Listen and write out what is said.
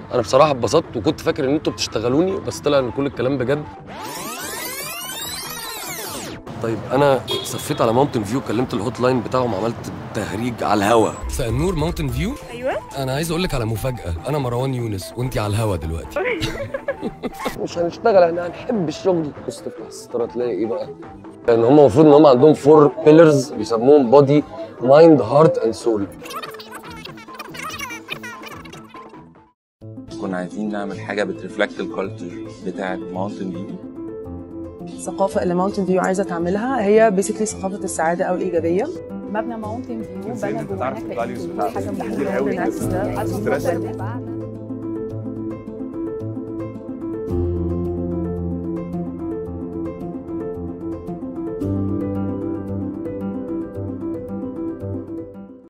انا بصراحه اتبسطت وكنت فاكر ان انتوا بتشتغلوني بس طلع ان كل الكلام بجد طيب انا كنت صفيت على ماونتن فيو كلمت الهوت لاين بتاعهم عملت تهريج على الهوا مساء النور ماونتن فيو ايوه انا عايز اقول لك على مفاجاه انا مروان يونس وانت على الهوا دلوقتي مش هنشتغل احنا هنحب الشغل بص تفتح الستاره تلاقي ايه بقى لان هم المفروض ان هم عندهم فور بيلرز بيسموهم بودي مايند هارت اند سول كنا عايزين نعمل حاجه بترفلكت الكالتشر بتاعه ماونتن فيو الثقافه اللي ماونتن فيو عايزه تعملها هي بيسكلي ثقافه السعاده او الايجابيه مبنى ماونتن فيو ازاي بنى انت جوه تعرف هناك الفاليوز لقيت بتاعتك حاجه كتير قوي بالعكس ده ستريس بعد